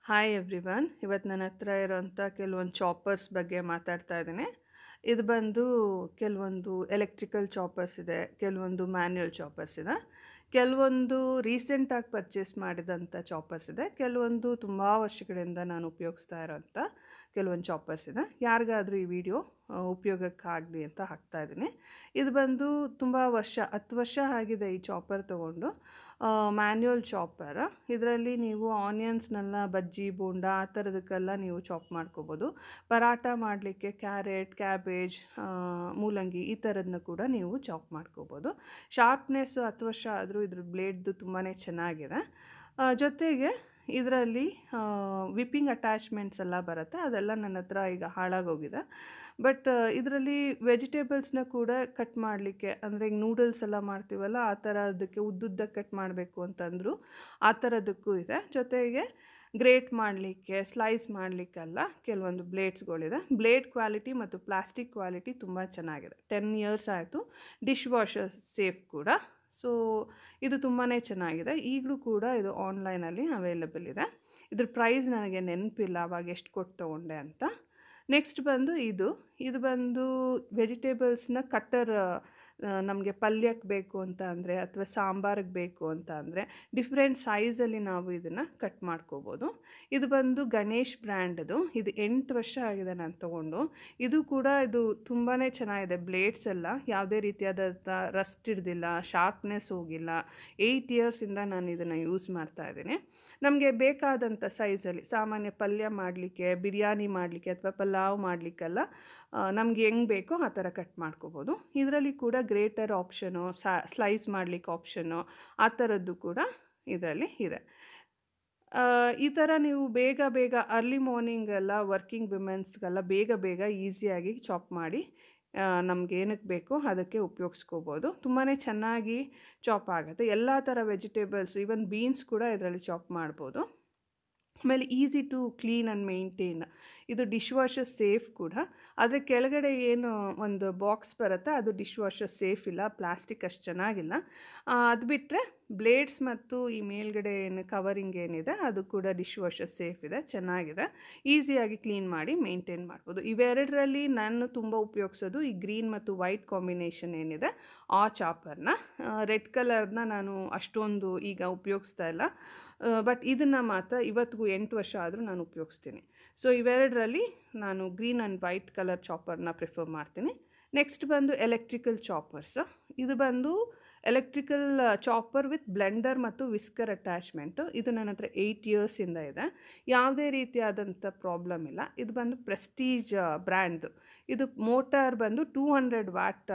hi everyone ಇವತ್ತು ನನ್ನ ಹತ್ರ ಇರೋಂಥ ಕೆಲವೊಂದು ಚಾಪರ್ಸ್ ಬಗ್ಗೆ ಮಾತಾಡ್ತಾ ಇದ್ದೀನಿ ಇದು ಬಂದು ಕೆಲವೊಂದು ಎಲೆಕ್ಟ್ರಿಕಲ್ ಚಾಪರ್ಸ್ ಇದೆ ಕೆಲವೊಂದು ಮ್ಯಾನ್ಯುಯಲ್ ಚಾಪರ್ಸ್ ಇದೆ ಕೆಲವೊಂದು ರೀಸೆಂಟಾಗಿ ಪರ್ಚೇಸ್ ಮಾಡಿದಂಥ ಚಾಪರ್ಸ್ ಇದೆ ಕೆಲವೊಂದು ತುಂಬ ವರ್ಷಗಳಿಂದ ನಾನು ಉಪಯೋಗಿಸ್ತಾ ಇರೋಂಥ ಕೆಲವೊಂದು ಚಾಪರ್ಸ್ ಇದೆ ಯಾರಿಗಾದರೂ ಈ ವಿಡಿಯೋ ಉಪಯೋಗಕ್ಕಾಗಲಿ ಅಂತ ಹಾಕ್ತಾ ಇದ್ದೀನಿ ಇದು ಬಂದು ತುಂಬ ವರ್ಷ ಹತ್ತು ವರ್ಷ ಆಗಿದೆ ಈ ಚಾಪರ್ ತೊಗೊಂಡು ಮ್ಯಾನ್ಯುಯಲ್ ಚಾಪರ್ ಇದರಲ್ಲಿ ನೀವು ಆನಿಯನ್ಸ್ನೆಲ್ಲ ಬಜ್ಜಿ ಬೋಂಡ ಆ ಥರದಕ್ಕೆಲ್ಲ ನೀವು ಚಾಪ್ ಮಾಡ್ಕೋಬೋದು ಪರಾಟ ಮಾಡಲಿಕ್ಕೆ ಕ್ಯಾರೆಟ್ ಕ್ಯಾಬೇಜ್ ಮೂಲಂಗಿ ಈ ಥರದನ್ನ ಕೂಡ ನೀವು ಚಾಪ್ ಮಾಡ್ಕೋಬೋದು ಶಾರ್ಪ್ನೆಸ್ ಹತ್ತು ವರ್ಷ ಆದರೂ ಇದ್ರ ಬ್ಲೇಡ್ದು ತುಂಬಾ ಚೆನ್ನಾಗಿದೆ ಆ, ಜೊತೆಗೆ ಇದರಲ್ಲಿ ವಿಪ್ಪಿಂಗ್ ಅಟ್ಯಾಚ್ಮೆಂಟ್ಸ್ ಎಲ್ಲ ಬರುತ್ತೆ ಅದೆಲ್ಲ ನನ್ನ ಹತ್ರ ಈಗ ಹಾಳಾಗೋಗಿದೆ ಬಟ್ ಇದರಲ್ಲಿ ವೆಜಿಟೇಬಲ್ಸ್ನ ಕೂಡ ಕಟ್ ಮಾಡಲಿಕ್ಕೆ ಅಂದರೆ ಈಗ ನೂಡಲ್ಸ್ ಎಲ್ಲ ಮಾಡ್ತೀವಲ್ಲ ಆ ಥರ ಅದಕ್ಕೆ ಉದ್ದುದ್ದ ಕಟ್ ಮಾಡಬೇಕು ಅಂತಂದರು ಆ ಥರದಕ್ಕೂ ಇದೆ ಜೊತೆಗೆ ಗ್ರೇಟ್ ಮಾಡಲಿಕ್ಕೆ ಸ್ಲೈಸ್ ಮಾಡಲಿಕ್ಕೆಲ್ಲ ಕೆಲವೊಂದು ಬ್ಲೇಡ್ಸ್ಗಳಿದೆ ಬ್ಲೇಡ್ ಕ್ವಾಲಿಟಿ ಮತ್ತು ಪ್ಲಾಸ್ಟಿಕ್ ಕ್ವಾಲಿಟಿ ತುಂಬ ಚೆನ್ನಾಗಿದೆ ಟೆನ್ ಇಯರ್ಸ್ ಆಯಿತು ಡಿಶ್ ವಾಷರ್ ಸೇಫ್ ಕೂಡ ಸೊ ಇದು ತುಂಬಾ ಚೆನ್ನಾಗಿದೆ ಈಗಲೂ ಕೂಡ ಇದು ಆನ್ಲೈನಲ್ಲಿ ಅವೈಲಬಲ್ ಇದೆ ಇದ್ರ ಪ್ರೈಸ್ ನನಗೆ ನೆನಪಿಲ್ಲ ಅವಾಗ ಎಷ್ಟು ಕೊಟ್ಟು ತೊಗೊಂಡೆ ಅಂತ ನೆಕ್ಸ್ಟ್ ಬಂದು ಇದು ಇದು ಬಂದು ವೆಜಿಟೇಬಲ್ಸ್ನ ಕಟ್ಟರ್ ನಮಗೆ ಪಲ್ಯಕ್ಕೆ ಬೇಕು ಅಂತ ಅಂದರೆ ಅಥವಾ ಸಾಂಬಾರಿಗೆ ಬೇಕು ಅಂತ ಅಂದರೆ ಡಿಫ್ರೆಂಟ್ ಸೈಜಲ್ಲಿ ನಾವು ಇದನ್ನು ಕಟ್ ಮಾಡ್ಕೋಬೋದು ಇದು ಬಂದು ಗಣೇಶ್ ಬ್ರ್ಯಾಂಡದು ಇದು ಎಂಟು ವರ್ಷ ಆಗಿದೆ ನಾನು ತೊಗೊಂಡು ಇದು ಕೂಡ ಇದು ತುಂಬಾ ಚೆನ್ನಾಗಿದೆ ಬ್ಲೇಡ್ಸ್ ಎಲ್ಲ ಯಾವುದೇ ರೀತಿಯಾದಂಥ ರಸ್ಟ್ ಹಿಡ್ದಿಲ್ಲ ಶಾರ್ಪ್ನೆಸ್ ಹೋಗಿಲ್ಲ ಏಯ್ಟ್ ಇಯರ್ಸಿಂದ ನಾನು ಇದನ್ನು ಯೂಸ್ ಮಾಡ್ತಾ ಇದ್ದೀನಿ ನಮಗೆ ಬೇಕಾದಂಥ ಸೈಜಲ್ಲಿ ಸಾಮಾನ್ಯ ಪಲ್ಯ ಮಾಡಲಿಕ್ಕೆ ಬಿರಿಯಾನಿ ಮಾಡಲಿಕ್ಕೆ ಅಥವಾ ಪಲಾವ್ ಮಾಡಲಿಕ್ಕೆಲ್ಲ ನಮ್ಗೆ ಹೆಂಗೆ ಬೇಕೋ ಆ ಥರ ಕಟ್ ಮಾಡ್ಕೋಬೋದು ಇದರಲ್ಲಿ ಕೂಡ ಗ್ರೇಟರ್ ಆಪ್ಷನು ಸ್ಲೈಸ್ ಮಾಡಲಿಕ್ಕೆ ಆಪ್ಷನು ಆ ಥರದ್ದು ಕೂಡ ಇದರಲ್ಲಿ ಇದೆ ಆ, ಈ ಥರ ನೀವು ಬೇಗ ಬೇಗ ಅರ್ಲಿ ಮಾರ್ನಿಂಗೆಲ್ಲ ವರ್ಕಿಂಗ್ ವಿಮೆನ್ಸ್ಗೆಲ್ಲ ಬೇಗ ಬೇಗ ಈಸಿಯಾಗಿ ಚಾಪ್ ಮಾಡಿ ನಮ್ಗೆ ಏನಕ್ಕೆ ಬೇಕೋ ಅದಕ್ಕೆ ಉಪಯೋಗಿಸ್ಕೋಬೋದು ತುಂಬಾ ಚೆನ್ನಾಗಿ ಚಾಪ್ ಆಗುತ್ತೆ ಎಲ್ಲ ಥರ ವೆಜಿಟೇಬಲ್ಸ್ ಈವನ್ ಬೀನ್ಸ್ ಕೂಡ ಇದರಲ್ಲಿ ಚಾಪ್ ಮಾಡ್ಬೋದು ಆಮೇಲೆ easy to clean and maintain ಇದು ಡಿಶ್ ವಾಷರ್ ಸೇಫ್ ಕೂಡ ಆದರೆ ಕೆಳಗಡೆ ಏನು ಒಂದು ಬಾಕ್ಸ್ ಬರುತ್ತೆ ಅದು ಡಿಶ್ ವಾಷರ್ ಸೇಫ್ ಇಲ್ಲ ಪ್ಲಾಸ್ಟಿಕ್ ಅಷ್ಟು ಚೆನ್ನಾಗಿಲ್ಲ ಆ, ಅದು ಬಿಟ್ಟರೆ ಬ್ಲೇಡ್ಸ್ ಮತ್ತು ಈ ಮೇಲ್ಗಡೆ ಏನು ಕವರಿಂಗ್ ಏನಿದೆ ಅದು ಕೂಡ ಡಿಶ್ ವಾಷರ್ ಸೇಫ್ ಇದೆ ಚೆನ್ನಾಗಿದೆ ಈಸಿಯಾಗಿ ಕ್ಲೀನ್ ಮಾಡಿ ಮೇಂಟೈನ್ ಮಾಡ್ಬೋದು ಇವೆರಡರಲ್ಲಿ ನಾನು ತುಂಬ ಉಪಯೋಗಿಸೋದು ಈ ಗ್ರೀನ್ ಮತ್ತು ವೈಟ್ ಕಾಂಬಿನೇಷನ್ ಏನಿದೆ ಆ ಚಾಪರ್ನ ರೆಡ್ ಕಲರ್ನ ನಾನು ಅಷ್ಟೊಂದು ಈಗ ಉಪಯೋಗಿಸ್ತಾ ಇಲ್ಲ ಬಟ್ ಇದನ್ನು ಮಾತ್ರ ಇವತ್ತಿಗೂ ಎಂಟು ವರ್ಷ ಆದರೂ ನಾನು ಉಪಯೋಗಿಸ್ತೀನಿ ಸೊ ಇವೆರಡರಲ್ಲಿ ನಾನು ಗ್ರೀನ್ ಆ್ಯಂಡ್ ವೈಟ್ ಕಲರ್ ಚಾಪರ್ನ ಪ್ರಿಫರ್ ಮಾಡ್ತೀನಿ ನೆಕ್ಸ್ಟ್ ಬಂದು ಎಲೆಕ್ಟ್ರಿಕಲ್ ಚಾಪರ್ಸ್ ಇದು ಬಂದು ಎಲೆಕ್ಟ್ರಿಕಲ್ ಚಾಪರ್ ವಿತ್ ಬ್ಲೆಂಡರ್ ಮತ್ತು ವಿಸ್ಕರ್ ಅಟ್ಯಾಚ್ಮೆಂಟು ಇದು ನನ್ನ ಹತ್ರ ಏಯ್ಟ್ ಇಯರ್ಸಿಂದ ಇದೆ ಯಾವುದೇ ರೀತಿಯಾದಂಥ ಪ್ರಾಬ್ಲಮ್ ಇಲ್ಲ ಇದು ಬಂದು ಪ್ರೆಸ್ಟೀಜ್ ಬ್ರ್ಯಾಂಡ್ದು ಇದು ಮೋಟಾರ್ ಬಂದು ಟೂ ಹಂಡ್ರೆಡ್ ವ್ಯಾಟ್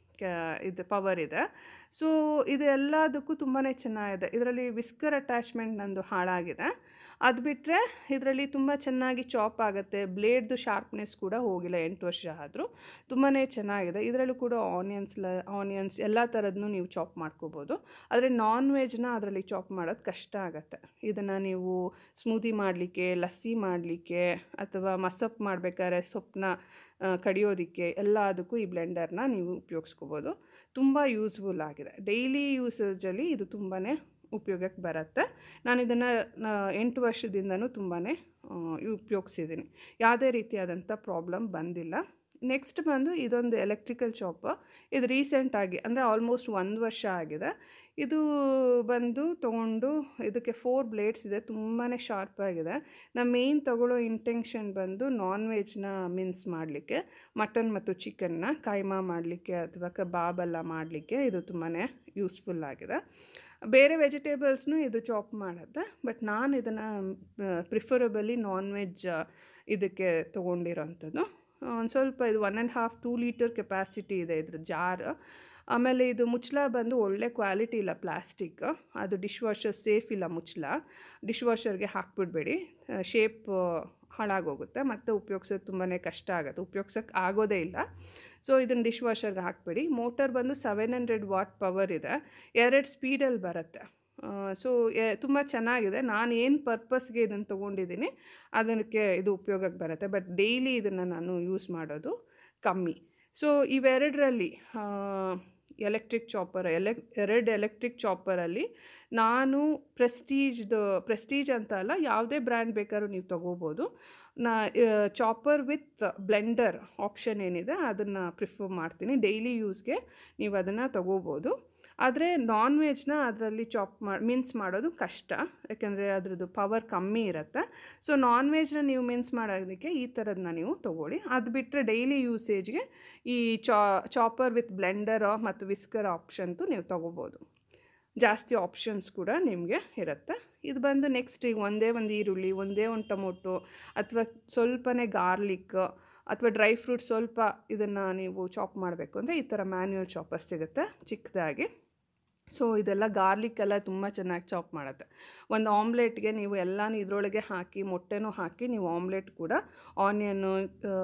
ಇದು ಪವರ್ ಇದೆ ಸೊ ಇದು ಎಲ್ಲದಕ್ಕೂ ತುಂಬಾ ಚೆನ್ನಾಗಿದೆ ಇದರಲ್ಲಿ ವಿಸ್ಕರ್ ಅಟ್ಯಾಚ್ಮೆಂಟ್ ನಂದು ಹಾಳಾಗಿದೆ ಅದು ಬಿಟ್ಟರೆ ಇದರಲ್ಲಿ ತುಂಬ ಚೆನ್ನಾಗಿ ಚಾಪ್ ಆಗುತ್ತೆ ಬ್ಲೇಡ್ದು ಶಾರ್ಪ್ನೆಸ್ ಕೂಡ ಹೋಗಿಲ್ಲ ಎಂಟು ವರ್ಷ ಆದರೂ ತುಂಬಾ ಚೆನ್ನಾಗಿದೆ ಇದರಲ್ಲೂ ಕೂಡ ಆನಿಯನ್ಸ್ ಲ ಆನಿಯನ್ಸ್ ಎಲ್ಲ ಥರದನ್ನು ನೀವು ಚಾಪ್ ಮಾಡ್ಕೋಬೋದು ಆದರೆ ನಾನ್ ವೆಜ್ನ ಅದರಲ್ಲಿ ಚಾಪ್ ಮಾಡೋದು ಕಷ್ಟ ಆಗುತ್ತೆ ಇದನ್ನು ನೀವು ಸ್ಮೂದಿ ಮಾಡಲಿಕ್ಕೆ ಲಸ್ಸಿ ಮಾಡಲಿಕ್ಕೆ ಅಥವಾ ಮಸಪ್ ಮಾಡಬೇಕಾದ್ರೆ ಸೊಪ್ಪನ್ನ ಆ, ಕಡಿಯೋದಕ್ಕೆ ಎಲ್ಲ ಅದಕ್ಕೂ ಈ ಬ್ಲೆಂಡರ್ನ ನೀವು ಉಪಯೋಗಿಸ್ಕೋಬೋದು ತುಂಬ ಯೂಸ್ಫುಲ್ ಆಗಿದೆ ಡೈಲಿ ಯೂಸೇಜಲ್ಲಿ ಇದು ತುಂಬಾ ಉಪಯೋಗಕ್ಕೆ ಬರುತ್ತೆ ನಾನು ಇದನ್ನು ಎಂಟು ವರ್ಷದಿಂದನೂ ತುಂಬಾ ಉಪಯೋಗಿಸಿದ್ದೀನಿ ಯಾವುದೇ ರೀತಿಯಾದಂಥ ಪ್ರಾಬ್ಲಮ್ ಬಂದಿಲ್ಲ ನೆಕ್ಸ್ಟ್ ಬಂದು ಇದೊಂದು ಎಲೆಕ್ಟ್ರಿಕಲ್ ಚಾಪ್ ಇದು ರೀಸೆಂಟಾಗಿ ಅಂದರೆ ಆಲ್ಮೋಸ್ಟ್ ಒಂದು ವರ್ಷ ಆಗಿದೆ ಇದು ಬಂದು ತೊಗೊಂಡು ಇದಕ್ಕೆ ಫೋರ್ ಬ್ಲೇಡ್ಸ್ ಇದೆ ತುಂಬಾ ಶಾರ್ಪ್ ಆಗಿದೆ ನಮ್ಮ ಮೇಯ್ನ್ ತಗೊಳ್ಳೋ ಇಂಟೆನ್ಷನ್ ಬಂದು ನಾನ್ ವೆಜ್ನ ಮಿನ್ಸ್ ಮಾಡಲಿಕ್ಕೆ ಮಟನ್ ಮತ್ತು ಚಿಕನ್ನ ಕೈಮಾ ಮಾಡಲಿಕ್ಕೆ ಅಥವಾ ಕಬಾಬ್ ಎಲ್ಲ ಮಾಡಲಿಕ್ಕೆ ಇದು ತುಂಬಾ ಯೂಸ್ಫುಲ್ ಆಗಿದೆ ಬೇರೆ ವೆಜಿಟೇಬಲ್ಸ್ನು ಇದು ಚಾಪ್ ಮಾಡುತ್ತೆ ಬಟ್ ನಾನು ಇದನ್ನು ಪ್ರಿಫರಬಲಿ ನಾನ್ ವೆಜ್ ಇದಕ್ಕೆ ತೊಗೊಂಡಿರೋಂಥದ್ದು ಒಂದು ಸ್ವಲ್ಪ ಇದು one and half two litre capacity ಇದೆ ಇದ್ರ ಜಾರ್ ಆಮೇಲೆ ಇದು ಮುಚ್ಚಳ ಬಂದು ಒಳ್ಳೆ ಕ್ವಾಲಿಟಿ ಇಲ್ಲ ಪ್ಲಾಸ್ಟಿಕ್ ಅದು ಡಿಶ್ ವಾಷರ್ ಸೇಫ್ ಇಲ್ಲ ಮುಚ್ಚಳ ಡಿಶ್ ವಾಷರ್ಗೆ ಹಾಕ್ಬಿಡ್ಬೇಡಿ ಶೇಪ್ ಹಾಳಾಗೋಗುತ್ತೆ ಮತ್ತು ಉಪಯೋಗ್ಸೋದು ತುಂಬಾ ಕಷ್ಟ ಆಗುತ್ತೆ ಉಪಯೋಗ್ಸೋಕ್ಕೆ ಆಗೋದೇ ಇಲ್ಲ ಸೊ ಇದನ್ನು ಡಿಶ್ ವಾಷರ್ಗೆ ಹಾಕ್ಬೇಡಿ ಮೋಟರ್ ಬಂದು ಸೆವೆನ್ ಹಂಡ್ರೆಡ್ ವಾಟ್ ಪವರ್ ಇದೆ ಎರಡು ಸ್ಪೀಡಲ್ಲಿ ಬರುತ್ತೆ ಸೊ ತುಂಬ ಚೆನ್ನಾಗಿದೆ ನಾನು ಏನು ಪರ್ಪಸ್ಗೆ ಇದನ್ನು ತೊಗೊಂಡಿದ್ದೀನಿ ಅದಕ್ಕೆ ಇದು ಉಪಯೋಗಕ್ಕೆ ಬರುತ್ತೆ ಬಟ್ ಡೈಲಿ ಇದನ್ನು ನಾನು ಯೂಸ್ ಮಾಡೋದು ಕಮ್ಮಿ ಸೊ ಇವೆರಡರಲ್ಲಿ ಎಲೆಕ್ಟ್ರಿಕ್ ಚಾಪರ್ ಎಲೆಕ್ ಎರಡು ಎಲೆಕ್ಟ್ರಿಕ್ ಚಾಪರಲ್ಲಿ ನಾನು ಪ್ರೆಸ್ಟೀಜ್ದು ಪ್ರೆಸ್ಟೀಜ್ ಅಂತ ಅಲ್ಲ ಯಾವುದೇ ಬ್ರ್ಯಾಂಡ್ ಬೇಕಾದ್ರೂ ನೀವು ತೊಗೋಬೋದು ನಾ ಚಾಪರ್ ವಿತ್ ಬ್ಲೆಂಡರ್ ಆಪ್ಷನ್ ಏನಿದೆ ಅದನ್ನು ಪ್ರಿಫರ್ ಮಾಡ್ತೀನಿ ಡೈಲಿ ಯೂಸ್ಗೆ ನೀವು ಅದನ್ನು ತೊಗೋಬೋದು ಆದರೆ ನಾನ್ ವೆಜ್ನ ಅದರಲ್ಲಿ ಚಾಪ್ ಮಾಡಿ ಮಿನ್ಸ್ ಮಾಡೋದು ಕಷ್ಟ ಯಾಕೆಂದರೆ ಅದ್ರದ್ದು ಪವರ್ ಕಮ್ಮಿ ಇರುತ್ತೆ ಸೊ ನಾನ್ ವೆಜ್ನ ನೀವು ಮಿನ್ಸ್ ಮಾಡೋದಕ್ಕೆ ಈ ಥರದನ್ನ ನೀವು ತೊಗೊಳ್ಳಿ ಅದು ಬಿಟ್ಟರೆ ಡೈಲಿ ಯೂಸೇಜ್ಗೆ ಈ ಚಾ ಚಾಪರ್ ವಿತ್ ಬ್ಲೆಂಡರ್ ಮತ್ತು ವಿಸ್ಕರ್ ಆಪ್ಷನ್ತು ನೀವು ತೊಗೋಬೋದು ಜಾಸ್ತಿ ಆಪ್ಷನ್ಸ್ ಕೂಡ ನಿಮಗೆ ಇರುತ್ತೆ ಇದು ಬಂದು ನೆಕ್ಸ್ಟ್ ಈಗ ಒಂದೇ ಒಂದು ಈರುಳ್ಳಿ ಒಂದೇ ಒಂದು ಟೊಮೊಟೊ ಅಥವಾ ಸ್ವಲ್ಪನೇ ಗಾರ್ಲಿಕ್ ಅಥವಾ ಡ್ರೈ ಫ್ರೂಟ್ ಸ್ವಲ್ಪ ಇದನ್ನು ನೀವು ಚಾಪ್ ಮಾಡಬೇಕು ಅಂದರೆ ಈ ಥರ ಮ್ಯಾನ್ಯುವಲ್ ಚಾಪರ್ ಸಿಗುತ್ತೆ ಚಿಕ್ಕದಾಗಿ ಸೊ ಇದೆಲ್ಲ ಗಾರ್ಲಿಕ್ ಎಲ್ಲ ತುಂಬ ಚೆನ್ನಾಗಿ ಚಾಪ್ ಮಾಡುತ್ತೆ ಒಂದು ಆಮ್ಲೆಟ್ಗೆ ನೀವು ಎಲ್ಲನೂ ಇದರೊಳಗೆ ಹಾಕಿ ಮೊಟ್ಟೆನೂ ಹಾಕಿ ನೀವು ಆಮ್ಲೆಟ್ ಕೂಡ ಆನಿಯನ್ನು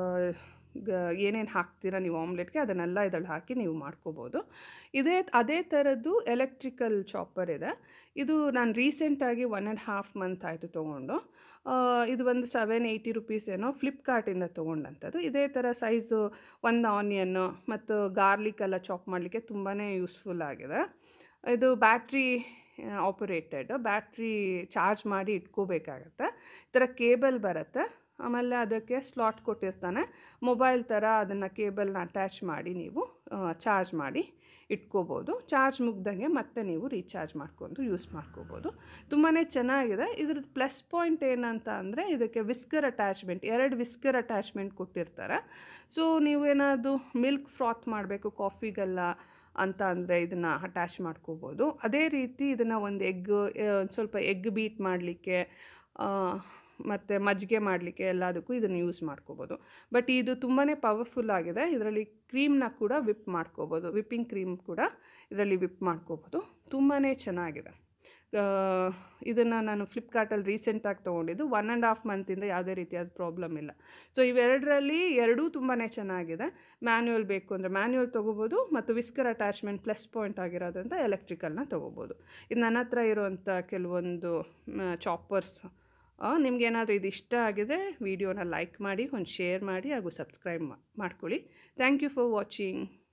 ಏನೇನು ಹಾಕ್ತೀರಾ ನೀವು ಆಮ್ಲೆಟ್ಗೆ ಅದನ್ನೆಲ್ಲ ಇದ್ರಲ್ಲಿ ಹಾಕಿ ನೀವು ಮಾಡ್ಕೋಬೋದು ಇದೇ ಅದೇ ಥರದ್ದು ಎಲೆಕ್ಟ್ರಿಕಲ್ ಚಾಪರ್ ಇದೆ ಇದು ನಾನು ರೀಸೆಂಟಾಗಿ ಒನ್ ಆ್ಯಂಡ್ ಹಾಫ್ ಮಂತ್ ಆಯಿತು ತೊಗೊಂಡು ಇದು ಒಂದು ಸೆವೆನ್ ಏಯ್ಟಿ ರುಪೀಸ್ ಏನೋ ಫ್ಲಿಪ್ಕಾರ್ಟಿಂದ ತೊಗೊಂಡಂಥದ್ದು ಇದೇ ಥರ ಸೈಜು ಒಂದು ಆನಿಯನ್ನು ಮತ್ತು ಗಾರ್ಲಿಕ್ ಎಲ್ಲ ಚಾಪ್ ಮಾಡಲಿಕ್ಕೆ ತುಂಬಾ ಯೂಸ್ಫುಲ್ ಆಗಿದೆ ಇದು ಬ್ಯಾಟ್ರಿ ಆಪರೇಟೆಡ್ ಬ್ಯಾಟ್ರಿ ಚಾರ್ಜ್ ಮಾಡಿ ಇಟ್ಕೋಬೇಕಾಗತ್ತೆ ಈ ಥರ ಕೇಬಲ್ ಬರುತ್ತೆ ಆಮೇಲೆ ಅದಕ್ಕೆ ಸ್ಲಾಟ್ ಕೊಟ್ಟಿರ್ತಾನೆ ಮೊಬೈಲ್ ಥರ ಅದನ್ನು ಕೇಬಲ್ನ ಅಟ್ಯಾಚ್ ಮಾಡಿ ನೀವು ಚಾರ್ಜ್ ಮಾಡಿ ಇಟ್ಕೋಬೋದು ಚಾರ್ಜ್ ಮುಗ್ದಂಗೆ ಮತ್ತೆ ನೀವು ರೀಚಾರ್ಜ್ ಮಾಡ್ಕೊಂಡು ಯೂಸ್ ಮಾಡ್ಕೋಬೋದು ತುಂಬಾ ಚೆನ್ನಾಗಿದೆ ಇದ್ರದ್ದು ಪ್ಲಸ್ ಪಾಯಿಂಟ್ ಏನಂತ ಅಂದರೆ ಇದಕ್ಕೆ ವಿಸ್ಕರ್ ಅಟ್ಯಾಚ್ಮೆಂಟ್ ಎರಡು ವಿಸ್ಕರ್ ಅಟ್ಯಾಚ್ಮೆಂಟ್ ಕೊಟ್ಟಿರ್ತಾರೆ ಸೊ ನೀವು ಏನಾದರೂ ಮಿಲ್ಕ್ ಫ್ರಾತ್ ಮಾಡಬೇಕು ಕಾಫಿಗೆಲ್ಲ ಅಂತ ಅಂದರೆ ಇದನ್ನು ಅಟ್ಯಾಚ್ ಮಾಡ್ಕೋಬೋದು ಅದೇ ರೀತಿ ಇದನ್ನು ಒಂದು ಎಗ್ ಸ್ವಲ್ಪ ಎಗ್ ಬೀಟ್ ಮಾಡಲಿಕ್ಕೆ ಮತ್ತು ಮಜ್ಜಿಗೆ ಮಾಡಲಿಕ್ಕೆ ಎಲ್ಲದಕ್ಕೂ ಇದನ್ನು ಯೂಸ್ ಮಾಡ್ಕೋಬೋದು ಬಟ್ ಇದು ತುಂಬಾ ಪವರ್ಫುಲ್ ಆಗಿದೆ ಇದರಲ್ಲಿ ಕ್ರೀಮ್ನ ಕೂಡ ವಿಪ್ ಮಾಡ್ಕೋಬೋದು ವಿಪ್ಪಿಂಗ್ ಕ್ರೀಮ್ ಕೂಡ ಇದರಲ್ಲಿ ವಿಪ್ ಮಾಡ್ಕೋಬೋದು ತುಂಬಾ ಚೆನ್ನಾಗಿದೆ ಇದನ್ನು ನಾನು ಫ್ಲಿಪ್ಕಾರ್ಟಲ್ಲಿ ರೀಸೆಂಟಾಗಿ ತೊಗೊಂಡಿದ್ದು ಒನ್ ಆ್ಯಂಡ್ ಹಾಫ್ ಮಂತಿಂದ ಯಾವುದೇ ರೀತಿಯಾದ ಪ್ರಾಬ್ಲಮ್ ಇಲ್ಲ ಸೊ ಇವೆರಡರಲ್ಲಿ ಎರಡೂ ತುಂಬಾ ಚೆನ್ನಾಗಿದೆ ಮ್ಯಾನ್ಯುವಲ್ ಬೇಕು ಅಂದರೆ ಮ್ಯಾನ್ಯುವಲ್ ತೊಗೋಬೋದು ಮತ್ತು ವಿಸ್ಕರ್ ಅಟ್ಯಾಚ್ಮೆಂಟ್ ಪ್ಲಸ್ ಪಾಯಿಂಟ್ ಆಗಿರೋದ್ರಿಂದ ಎಲೆಕ್ಟ್ರಿಕಲ್ನ ತೊಗೋಬೋದು ಇದು ನನ್ನ ಹತ್ರ ಇರುವಂಥ ಕೆಲವೊಂದು ಚಾಪರ್ಸ್ ನಿಮ್ಗೇನಾದರೂ ಇದು ಇಷ್ಟ ಆಗಿದರೆ ವಿಡಿಯೋನ ಲೈಕ್ ಮಾಡಿ ಒಂದು ಶೇರ್ ಮಾಡಿ ಹಾಗೂ ಸಬ್ಸ್ಕ್ರೈಬ್ ಮಾಡ್ಕೊಳ್ಳಿ ಥ್ಯಾಂಕ್ ಯು ಫಾರ್ ವಾಚಿಂಗ್